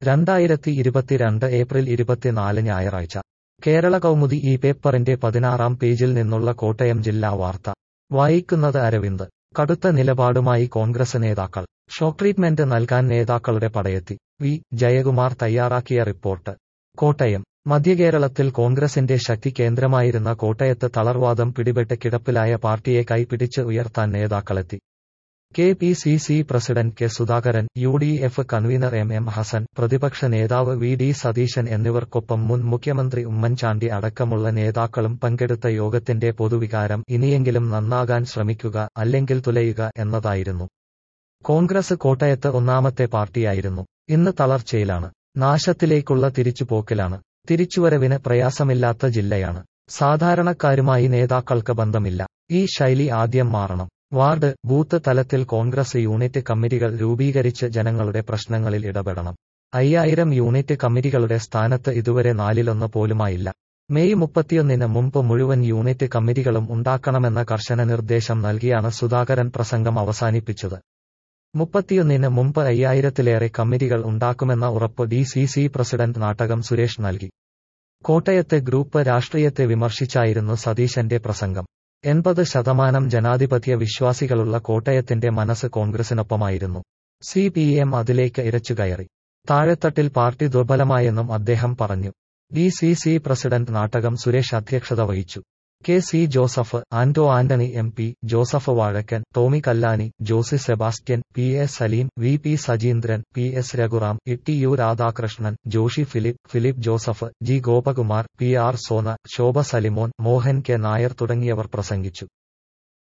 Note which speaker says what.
Speaker 1: രണ്ടായിരത്തി ഇരുപത്തിരണ്ട് ഏപ്രിൽ ഇരുപത്തിനാല് ഞായറാഴ്ച കേരള കൗമുദി ഈ പേപ്പറിന്റെ പതിനാറാം പേജിൽ നിന്നുള്ള കോട്ടയം ജില്ലാ വാർത്ത വായിക്കുന്നത് അരവിന്ദ് കടുത്ത നിലപാടുമായി കോൺഗ്രസ് നേതാക്കൾ ഷോക്ക് ട്രീറ്റ്മെന്റ് നൽകാൻ നേതാക്കളുടെ പടയെത്തി വി ജയകുമാർ തയ്യാറാക്കിയ റിപ്പോർട്ട് കോട്ടയം മധ്യകേരളത്തിൽ കോൺഗ്രസിന്റെ ശക്തി കേന്ദ്രമായിരുന്ന കോട്ടയത്ത് തളർവാദം പിടിപെട്ട് കിടപ്പിലായ പാർട്ടിയെ കൈപിടിച്ച് ഉയർത്താൻ നേതാക്കളെത്തി K P C C president K Sudhakaran U D F convenor M M Hassan പ്രതിപക്ഷ നേതാവ് വി ഡി സതീശൻ എന്നിവർക്കൊപ്പം മുൻ മുഖ്യമന്ത്രി ഉമ്മൻചാണ്ടി അടക്കമുള്ള നേതാക്കളും പങ്കെടുത്ത യോഗത്തിന്റെ പൊതുവികാരം ഇനിയെങ്കിലും നന്നാകാൻ ശ്രമിക്കുക അല്ലെങ്കിൽ തുലയുക എന്നതായിരുന്നു കോൺഗ്രസ് കോട്ടയത്ത് ഒന്നാമത്തെ പാർട്ടിയായിരുന്നു ഇന്ന് തളർച്ചയിലാണ് നാശത്തിലേക്കുള്ള തിരിച്ചുപോക്കിലാണ് തിരിച്ചുവരവിന് പ്രയാസമില്ലാത്ത ജില്ലയാണ് സാധാരണക്കാരുമായി നേതാക്കൾക്ക് ബന്ധമില്ല ഈ ശൈലി ആദ്യം മാറണം വാർഡ് ബൂത്ത് തലത്തിൽ കോൺഗ്രസ് യൂണിറ്റ് കമ്മിറ്റികൾ രൂപീകരിച്ച് ജനങ്ങളുടെ പ്രശ്നങ്ങളിൽ ഇടപെടണം അയ്യായിരം യൂണിറ്റ് കമ്മിറ്റികളുടെ സ്ഥാനത്ത് ഇതുവരെ നാലിലൊന്ന് പോലുമായില്ല മെയ് മുപ്പത്തിയൊന്നിന് മുമ്പ് മുഴുവൻ യൂണിറ്റ് കമ്മിറ്റികളും ഉണ്ടാക്കണമെന്ന കർശന നിർദ്ദേശം നൽകിയാണ് സുധാകരൻ പ്രസംഗം അവസാനിപ്പിച്ചത് മുപ്പത്തിയൊന്നിന് മുമ്പ് അയ്യായിരത്തിലേറെ കമ്മിറ്റികൾ ഉണ്ടാക്കുമെന്ന ഉറപ്പ് D C C president Nattakam Suresh നൽകി കോട്ടയത്തെ ഗ്രൂപ്പ് രാഷ്ട്രീയത്തെ വിമർശിച്ചായിരുന്നു സതീശന്റെ പ്രസംഗം എൺപത് ശതമാനം ജനാധിപത്യ വിശ്വാസികളുള്ള കോട്ടയത്തിന്റെ മനസ്സ് കോൺഗ്രസിനൊപ്പമായിരുന്നു സി പി എം അതിലേക്ക് ഇരച്ചുകയറി താഴെത്തട്ടിൽ പാർട്ടി ദുർബലമായെന്നും അദ്ദേഹം പറഞ്ഞു D C C president Nattakam Suresh അധ്യക്ഷത വഹിച്ചു K C Joseph Anto Antony M P Joseph Vazhakkan Tomy Kallani Josy Sebastian P S Saleem V P Sajeendran P S Raghuram Itty U Radhakrishnan Joshy Philip Philip Joseph G Gopakumar P R Sona Shobha Salimon Mohan K Nair തുടങ്ങിയവർ പ്രസംഗിച്ചു